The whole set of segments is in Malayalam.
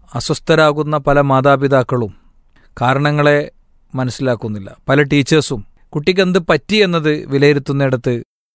അസ്വസ്ഥരാകുന്ന പല മാതാപിതാക്കളും കാരണങ്ങളെ മനസ്സിലാക്കുന്നില്ല പല ടീച്ചേഴ്സും കുട്ടിക്ക് എന്ത് പറ്റി എന്നത് വിലയിരുത്തുന്നിടത്ത്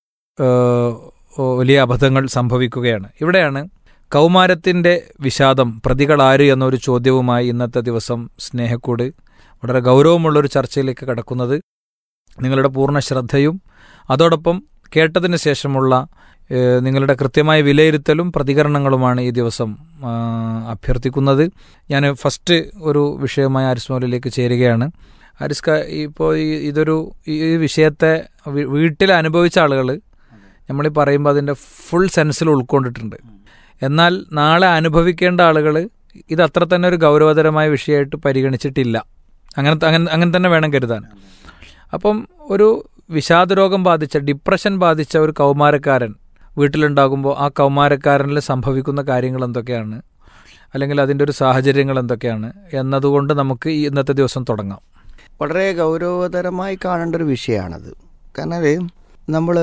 ഏഹ്, വലിയ അബദ്ധങ്ങൾ സംഭവിക്കുകയാണ് ഇവിടെയാണ് കൗമാരത്തിൻ്റെ വിഷാദം പ്രതികളാര് എന്നൊരു ചോദ്യവുമായി ഇന്നത്തെ ദിവസം സ്നേഹക്കൂട് വളരെ ഗൗരവമുള്ളൊരു ചർച്ചയിലേക്ക് കടക്കുന്നത് നിങ്ങളുടെ പൂർണ്ണ ശ്രദ്ധയും അതോടൊപ്പം കേട്ടതിന് ശേഷമുള്ള ഏഹ്, നിങ്ങളുടെ കൃത്യമായ വിലയിരുത്തലും പ്രതികരണങ്ങളുമാണ് ഈ ദിവസം ആ, അഭ്യർത്ഥിക്കുന്നത് ഞാൻ ഫസ്റ്റ് ഒരു വിഷയമായ ആരിസ്മോലിലേക്ക് ചേരുകയാണ് ആരിസ്ക ഇപ്പോൾ ഈ ഇതൊരു ഈ ഈ വിഷയത്തെ വീ- വീട്ടിൽ അനുഭവിച്ച ആളുകൾ നമ്മൾ ഈ പറയുമ്പോൾ അതിൻ്റെ ഫുൾ സെൻസിൽ ഉൾക്കൊണ്ടിട്ടുണ്ട് എന്നാൽ നാളെ അനുഭവിക്കേണ്ട ആളുകൾ ഇത് അത്ര തന്നെ ഒരു ഗൗരവതരമായ വിഷയമായിട്ട് പരിഗണിച്ചിട്ടില്ല അങ്ങനെ അങ്ങനെ അങ്ങനെ തന്നെ വേണം കരുതാൻ അപ്പം ഒരു വിഷാദരോഗം ബാധിച്ച ഡിപ്രഷൻ ബാധിച്ച ഒരു കൗമാരക്കാരൻ വീട്ടിലുണ്ടാകുമ്പോൾ ആ കൗമാരക്കാരനിൽ സംഭവിക്കുന്ന കാര്യങ്ങൾ എന്തൊക്കെയാണ് അല്ലെങ്കിൽ അതിൻ്റെ ഒരു സാഹചര്യങ്ങൾ എന്തൊക്കെയാണ് എന്നതുകൊണ്ട് നമുക്ക് ഈ ഇന്നത്തെ ദിവസം തുടങ്ങാം വളരെ ഗൗരവതരമായി കാണേണ്ട ഒരു വിഷയമാണത് കാരണം നമ്മൾ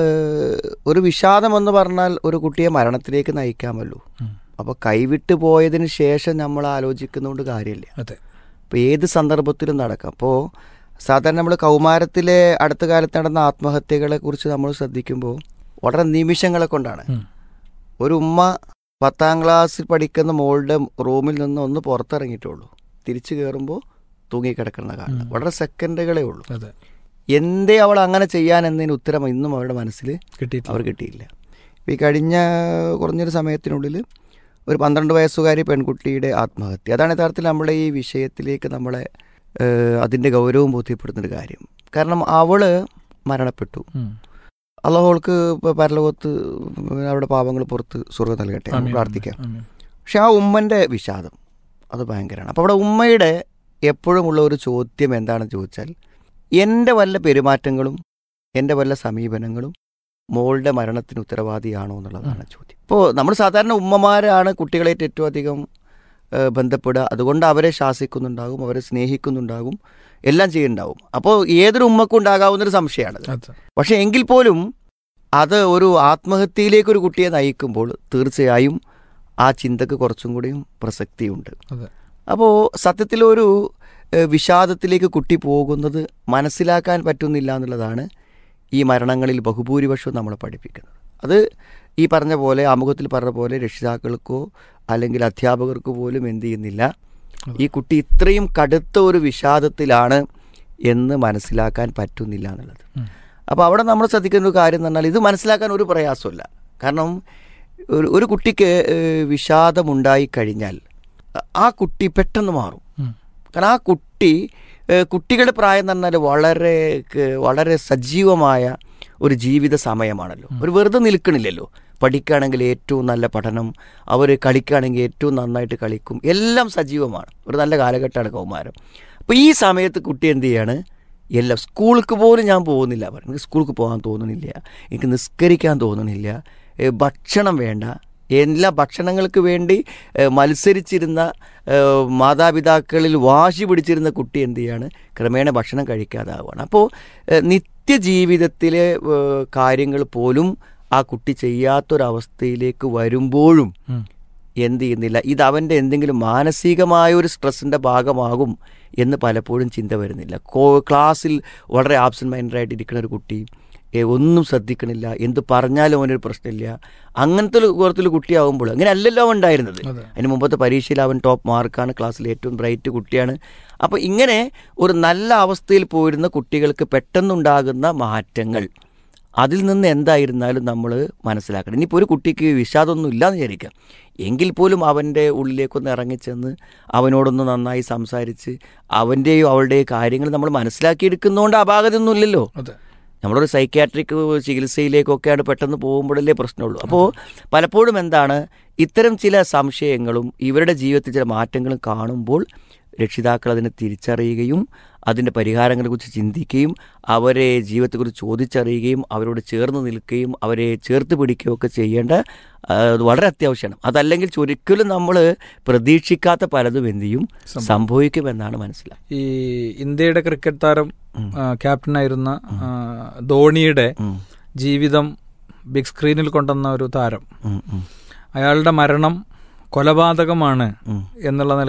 ഒരു വിഷാദം എന്ന് പറഞ്ഞാൽ ഒരു കുട്ടിയെ മരണത്തിലേക്ക് നയിക്കാമല്ലോ ഉം. അപ്പോൾ കൈവിട്ട് പോയതിന് ശേഷം നമ്മൾ ആലോചിക്കുന്നതുകൊണ്ട് കാര്യമില്ല അതെ അപ്പോൾ ഏത് സന്ദർഭത്തിലും നടക്കാം അപ്പോൾ സാധാരണ നമ്മൾ കൗമാരത്തിലെ അടുത്ത കാലത്ത് നടന്ന ആത്മഹത്യകളെ കുറിച്ച് നമ്മൾ ശ്രദ്ധിക്കുമ്പോൾ വളരെ നിമിഷങ്ങളെ കൊണ്ടാണ് ഉം. ഒരു ഉമ്മ പത്താം ക്ലാസ്സിൽ പഠിക്കുന്ന മോളുടെ റൂമിൽ നിന്ന് ഒന്ന് പുറത്തിറങ്ങിയിട്ടുള്ളൂ തിരിച്ചു കയറുമ്പോൾ തൂങ്ങിക്കിടക്കുന്ന കാണുന്നത് വളരെ സെക്കൻഡുകളേ ഉള്ളൂ അതെ എന്തേ അവൾ അങ്ങനെ ചെയ്യാൻ എന്നതിന് ഉത്തരം ഇന്നും അവരുടെ മനസ്സിൽ കിട്ടിയിട്ടില്ല അവർ കിട്ടിയില്ല ഈ കഴിഞ്ഞ കുറഞ്ഞൊരു സമയത്തിനുള്ളിൽ ഒരു പന്ത്രണ്ട് വയസ്സുകാരി പെൺകുട്ടിയുടെ ആത്മഹത്യ അതാണ് യഥാർത്ഥത്തിൽ നമ്മളെ ഈ വിഷയത്തിലേക്ക് നമ്മളെ ഏഹ്, അതിൻ്റെ ഗൗരവം ബോധ്യപ്പെടുന്നൊരു കാര്യം കാരണം അവള് മരണപ്പെട്ടു ഉം. അള്ളാഹോൾക്ക് ഇപ്പോൾ പരലോകത്ത് അവരുടെ പാപങ്ങൾ പുറത്ത് സ്വർഗ്ഗം നൽകട്ടെ നമുക്ക് ആമീൻ, പ്രാർത്ഥിക്കാം ആമീൻ. പക്ഷെ ആ ഉമ്മൻ്റെ വിഷാദം അത് ഭയങ്കരമാണ് അപ്പോൾ അവിടെ ഉമ്മയുടെ എപ്പോഴുമുള്ള ഒരു ചോദ്യം എന്താണെന്ന് ചോദിച്ചാൽ എൻ്റെ വല്ല പെരുമാറ്റങ്ങളും എൻ്റെ വല്ല സമീപനങ്ങളും മോളുടെ മരണത്തിന് ഉത്തരവാദിയാണോ എന്നുള്ളതാണ് ചോദ്യം ഇപ്പോൾ നമ്മൾ സാധാരണ ഉമ്മമാരാണ് കുട്ടികളായിട്ട് ഏറ്റവും അധികം ഏഹ്, ബന്ധപ്പെടുക അതുകൊണ്ട് അവരെ ശാസിക്കുന്നുണ്ടാകും അവരെ സ്നേഹിക്കുന്നുണ്ടാകും എല്ലാം ചെയ്യുന്നുണ്ടാവും അപ്പോൾ ഏതൊരു ഉമ്മക്കും ഉണ്ടാകാവുന്നൊരു സംശയമാണത് അതെ. പക്ഷെ എങ്കിൽ പോലും അത് ഒരു ആത്മഹത്യയിലേക്ക് ഒരു കുട്ടിയെ നയിക്കുമ്പോൾ തീർച്ചയായും ആ ചിന്തക്ക് കുറച്ചും കൂടിയും പ്രസക്തിയുണ്ട് അതെ. അപ്പോൾ സത്യത്തിലൊരു ഏഹ്, വിഷാദത്തിലേക്ക് കുട്ടി പോകുന്നത് മനസ്സിലാക്കാൻ പറ്റുന്നില്ല എന്നുള്ളതാണ് ഈ മരണങ്ങളിൽ ബഹുഭൂരിപക്ഷവും നമ്മളെ പഠിപ്പിക്കുന്നത് അത് ഈ പറഞ്ഞ പോലെ ആമുഖത്തിൽ പറഞ്ഞ പോലെ രക്ഷിതാക്കൾക്കോ അല്ലെങ്കിൽ അധ്യാപകർക്കോ പോലും എന്ത് ചെയ്യുന്നില്ല ഈ കുട്ടി ഇത്രയും കടുത്ത ഒരു വിഷാദത്തിലാണ് എന്ന് മനസ്സിലാക്കാൻ പറ്റുന്നില്ല എന്നുള്ളത് ഉം. അപ്പോൾ അവിടെ നമ്മൾ ശ്രദ്ധിക്കുന്ന ഒരു കാര്യം എന്ന് പറഞ്ഞാൽ ഇത് മനസ്സിലാക്കാൻ ഒരു പ്രയാസമില്ല കാരണം ഒരു ഒരു കുട്ടിക്ക് ഏഹ്, വിഷാദമുണ്ടായി കഴിഞ്ഞാൽ ആ കുട്ടി പെട്ടെന്ന് മാറും ഉം. കാരണം ആ കുട്ടി ഏഹ്, കുട്ടികളുടെ പ്രായം എന്ന് പറഞ്ഞാൽ വളരെ ക- വളരെ സജീവമായ ഒരു ജീവിത സമയമാണല്ലോ ഒരു വെറുതെ നിൽക്കണില്ലല്ലോ പഠിക്കുകയാണെങ്കിൽ ഏറ്റവും നല്ല പഠനം അവർ കളിക്കുകയാണെങ്കിൽ ഏറ്റവും നന്നായിട്ട് കളിക്കും എല്ലാം സജീവമാണ് ഒരു നല്ല കാലഘട്ടമാണ് കൗമാരം അപ്പോൾ ഈ സമയത്ത് കുട്ടി എന്ത് ചെയ്യാണ് എല്ലാം സ്കൂൾക്ക് പോലും ഞാൻ പോകുന്നില്ല പറയും എനിക്ക് സ്കൂൾക്ക് പോകാൻ തോന്നുന്നില്ല എനിക്ക് നിസ്കരിക്കാൻ തോന്നുന്നില്ല ഏ, ഭക്ഷണം വേണ്ട എല്ലാ ഭക്ഷണങ്ങൾക്ക് വേണ്ടി ഏ, മത്സരിച്ചിരുന്ന ഏ, മാതാപിതാക്കളിൽ വാശി പിടിച്ചിരുന്ന കുട്ടി എന്ത് ചെയ്യാണ് ക്രമേണ ഭക്ഷണം കഴിക്കാതാവുകയാണ് അപ്പോൾ ഏ, നിത്യജീവിതത്തിലെ ഏ, കാര്യങ്ങൾ പോലും ആ കുട്ടി ചെയ്യാത്തൊരവസ്ഥയിലേക്ക് വരുമ്പോഴും ഉം. എന്ത് ചെയ്യുന്നില്ല ഇത് അവൻ്റെ എന്തെങ്കിലും മാനസികമായ ഒരു സ്ട്രെസ്സിൻ്റെ ഭാഗമാകും എന്ന് പലപ്പോഴും ചിന്ത വരുന്നില്ല കോ ക്ലാസ്സിൽ വളരെ ആബ്സെൻറ്റ് മൈൻഡായിട്ട് ഇരിക്കുന്ന ഒരു കുട്ടി ഏ, ഒന്നും ശ്രദ്ധിക്കണില്ല എന്ത് പറഞ്ഞാലും അവനൊരു പ്രശ്നമില്ല അങ്ങനത്തെ ഒരു കുറത്തിൽ കുട്ടിയാവുമ്പോൾ അങ്ങനെ അല്ലല്ലോ അവൻ ഉണ്ടായിരുന്നത് അതെ. അതിന് മുമ്പത്തെ പരീക്ഷയിൽ അവൻ ടോപ്പ് മാർക്കാണ് ക്ലാസ്സിൽ ഏറ്റവും ബ്രൈറ്റ് കുട്ടിയാണ് അപ്പോൾ ഇങ്ങനെ ഒരു നല്ല അവസ്ഥയിൽ പോയിരുന്ന കുട്ടികൾക്ക് പെട്ടെന്നുണ്ടാകുന്ന മാറ്റങ്ങൾ അതിൽ നിന്ന് എന്തായിരുന്നാലും നമ്മൾ മനസ്സിലാക്കണം ഇനിയിപ്പോൾ ഒരു കുട്ടിക്ക് വിഷാദമൊന്നും ഇല്ലാന്ന് വിചാരിക്കാം എങ്കിൽ പോലും അവൻ്റെ ഉള്ളിലേക്കൊന്ന് ഇറങ്ങിച്ചെന്ന് അവനോടൊന്ന് നന്നായി സംസാരിച്ച് അവൻ്റെയോ അവളുടെയോ കാര്യങ്ങൾ നമ്മൾ മനസ്സിലാക്കിയെടുക്കുന്നതുകൊണ്ട് അപാകതയൊന്നും ഇല്ലല്ലോ അതെ നമ്മളൊരു സൈക്യാട്രിക് ചികിത്സയിലേക്കൊക്കെയാണ് പെട്ടെന്ന് പോകുമ്പോഴല്ലേ പ്രശ്നമുള്ളൂ അപ്പോൾ പലപ്പോഴും എന്താണ് ഇത്തരം ചില സംശയങ്ങളും ഇവരുടെ ജീവിതത്തിൽ ചില മാറ്റങ്ങളും കാണുമ്പോൾ രക്ഷിതാക്കൾ അതിനെ തിരിച്ചറിയുകയും അതിൻ്റെ പരിഹാരങ്ങളെക്കുറിച്ച് ചിന്തിക്കുകയും അവരെ ജീവിതത്തെക്കുറിച്ച് ചോദിച്ചറിയുകയും അവരോട് ചേർന്ന് നിൽക്കുകയും അവരെ ചേർത്ത് പിടിക്കുകയും ഒക്കെ ചെയ്യേണ്ട ആ, അത് വളരെ അത്യാവശ്യമാണ് അതല്ലെങ്കിൽ ഒരിക്കലും നമ്മൾ പ്രതീക്ഷിക്കാത്ത പലതും എന്ത് ചെയ്യും സംഭവിക്കുമെന്നാണ് മനസ്സിലാക്കുക ഈ ഇന്ത്യയുടെ ക്രിക്കറ്റ് താരം ആ, ക്യാപ്റ്റനായിരുന്ന ആ, ധോണിയുടെ ഉം. ജീവിതം ബിഗ് സ്ക്രീനിൽ കൊണ്ടുവന്ന ഒരു താരം ഉം, ഉം, അയാളുടെ മരണം കൊലപാതകമാണ് ഉം. എന്നുള്ള